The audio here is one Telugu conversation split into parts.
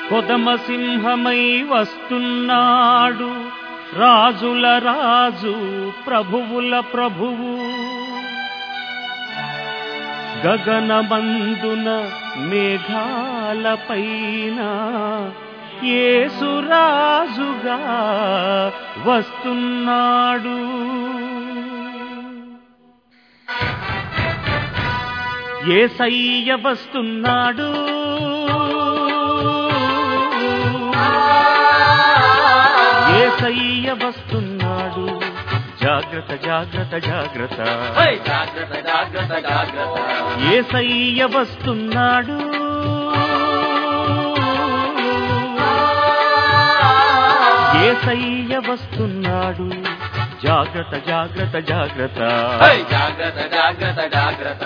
కొదమ సింహమై వస్తున్నాడు రాజుల రాజు ప్రభువుల ప్రభువు గగనమందున మేఘాలపైన యేసురాజుగా వస్తున్నాడు ఏసయ్య వస్తున్నాడు ఏసయ్య వస్తున్నాడు జాగ్రత్త జాగ్రత్త జాగ్రత్త హై! జాగ్రత్త జాగ్రత్త జాగ్రత్త ఏసయ్య వస్తున్నాడు ఏసయ్య వస్తున్నాడు జాగ్రత్త జాగ్రత్త జాగ్రత్త హై! జాగ్రత్త జాగ్రత్త జాగ్రత్త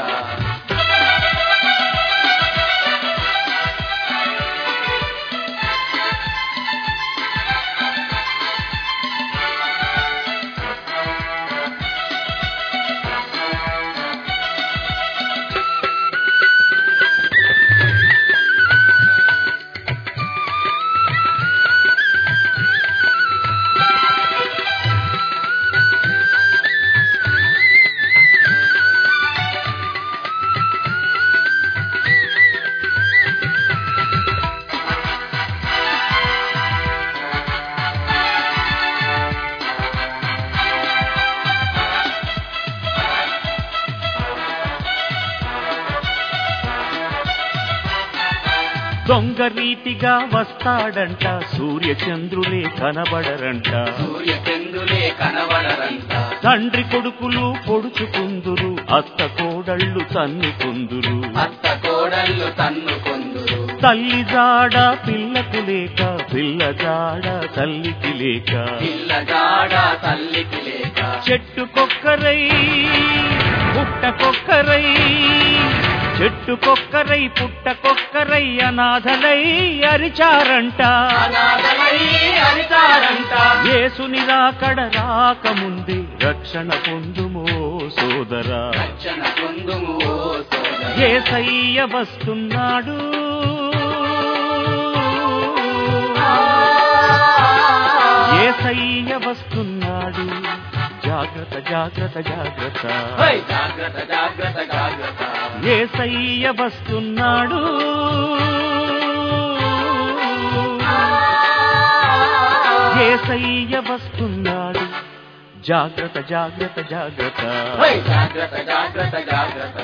దొంగ రీతిగా వస్తాడంట సూర్య చంద్రులే కనబడరంట సూర్య చంద్రులే కనబడరంట తండ్రి కొడుకులు పొడుచుకుందురు అత్త కోడళ్ళు తన్నుకుందురు అత్త కోడళ్ళు తన్నుకొందురు తల్లి జాడ పిల్లకు లేక పిల్ల జాడ తల్లికి లేక పిల్ల జాడ తల్లికి లేక చెట్టుకొక్కరై పుట్టకొక్కరై చెట్టుకొక్కరై పుట్టకొక్కరై అనాథలై అరిచారంట అనాథలై అరిచారంట యేసుని రాకడ రాకముందే రక్షణ పొందుమో సోదరా రక్షణ పొందుము ఓ సోదరి ఏసయ్య వస్తున్నాడు ఏసయ్య వస్తున్నాడు జాగ్రత్త జాగ్రత్త జాగ్రత్త హై! జాగ్రత్త జాగ్రత్త జాగ్రత్త ఏసయ్య వస్తున్నాడు ఏసయ్య వస్తున్నాడు జాగ్రత్త జాగ్రత్త జాగ్రత్త హై! జాగ్రత్త జాగ్రత్త జాగ్రత్త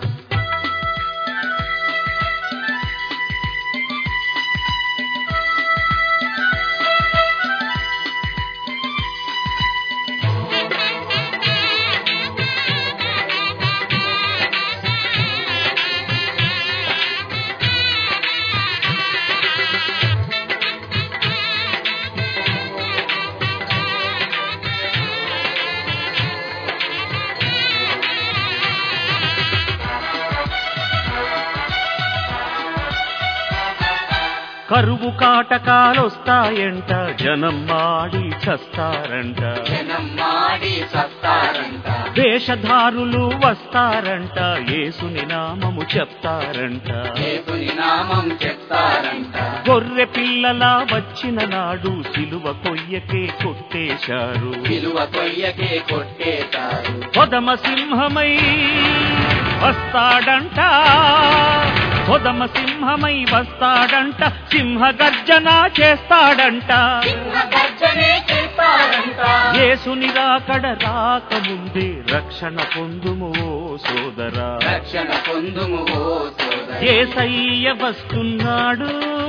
కరువు కాటకాలొస్తాయంట జనం మాడి చస్తారంట జనం మాడి సత్తారంట వేషధారులు వస్తారంట యేసుని నామము చెప్తారంట దేవుని నామం చెప్తారంట గొర్రె పిల్లలా వచ్చిన నాడు సిలువ కొయ్యకే కొట్టేశారు విలువ కొయ్యకే కొట్టేశారు కొదమ సింహమై వస్తాడంట కొదమ సింహమై వస్తాడంట సింహ గర్జన చేస్తాడంట గర్జనే చేస్తారంట యేసుని రాకడ రాకముందే రక్షణ పొందుము ఓ సోదరా రక్షణ పొందుము ఓ సోదరి ఏసయ్య వస్తున్నాడు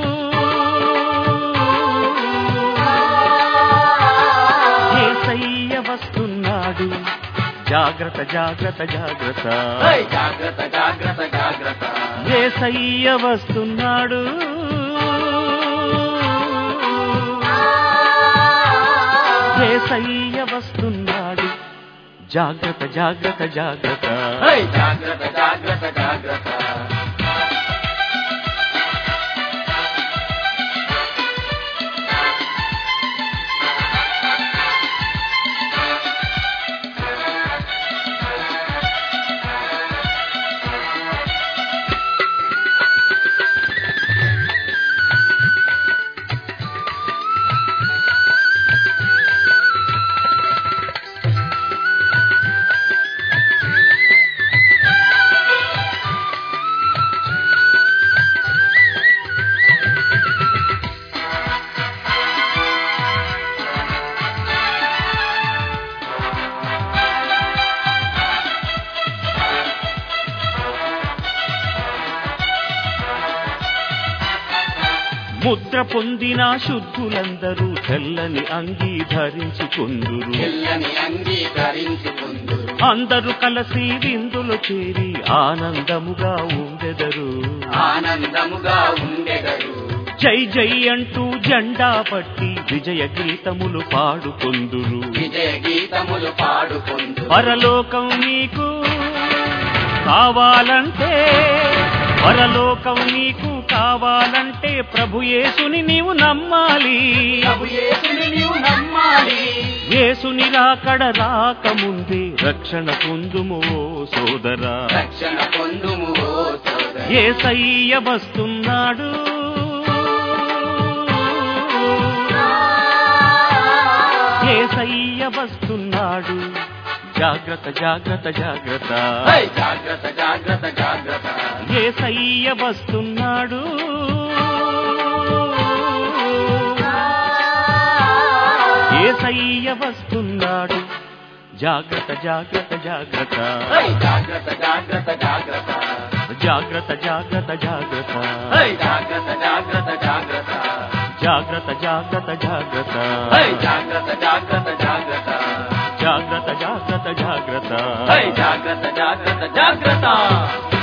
ఏసయ్య వస్తున్నాడు జాగ్రత్త జాగ్రత్త జాగ్రత్త హై! జాగ్రత్త జాగ్రత్త జాగ్రత్త ఏసయ్య వస్తున్నాడు ఏసయ్య వస్తున్నాడు జాగ్రత్త జాగ్రత్త జాగ్రత్త హై! జాగ్రత్త జాగ్రత్త జాగ్రత్త ముద్ర పొందిన శుద్ధులందరూ తెల్లని అంగీ ధరించుకుందురు తెల్లని అంగీకరించుకుందు అందరూ కలిసి విందులో చేరి ఆనందముగా ఉండెదరు ఆనందముగా ఉండెదరు జై జై అంటూ జెండా పట్టి విజయ గీతములు పాడుకొందురు విజయ గీతములు పాడుకుందు పరలోకం నీకు కావాలంటే పరలోకం నీకు కావాలంటే ప్రభు యేసుని నీవు నమ్మాలి ప్రభు యేసుని నీవు నమ్మాలి యేసుని రాకడ రాకముందే రక్షణ పొందుము ఓ సోదరా రక్షణ పొందుము ఓ సోదరి ఏసయ్య వస్తున్నాడు ఏసయ్య వస్తున్నాడు జాగ్రత్త జాగ్రత్త జాగ్రత్త హై! జాగ్రత్త జాగ్రత్త జాగ్రత్త ఏసయ్య వస్తున్నాడు ఏసయ్య వస్తున్నాడు జాగ్రత్త జాగ్రత్త జాగ్రత్త హై! జాగ్రత్త జాగ్రత్త జాగ్రత్త జాగ్రత్త జాగ్రత్త జాగ్రత్త హై! జాగ్రత్త జాగ్రత్త జాగ్రత్త జాగ్రత్త జాగ్రత్త జాగ్రత్త హై! జాగ్రత్త జాగ్రత్త జాగ్రత్త జాగ్రత్త జాగ్రత్త జాగ్రత్త హై! జాగ్రత్త జాగ్రత్త జాగ్రత్త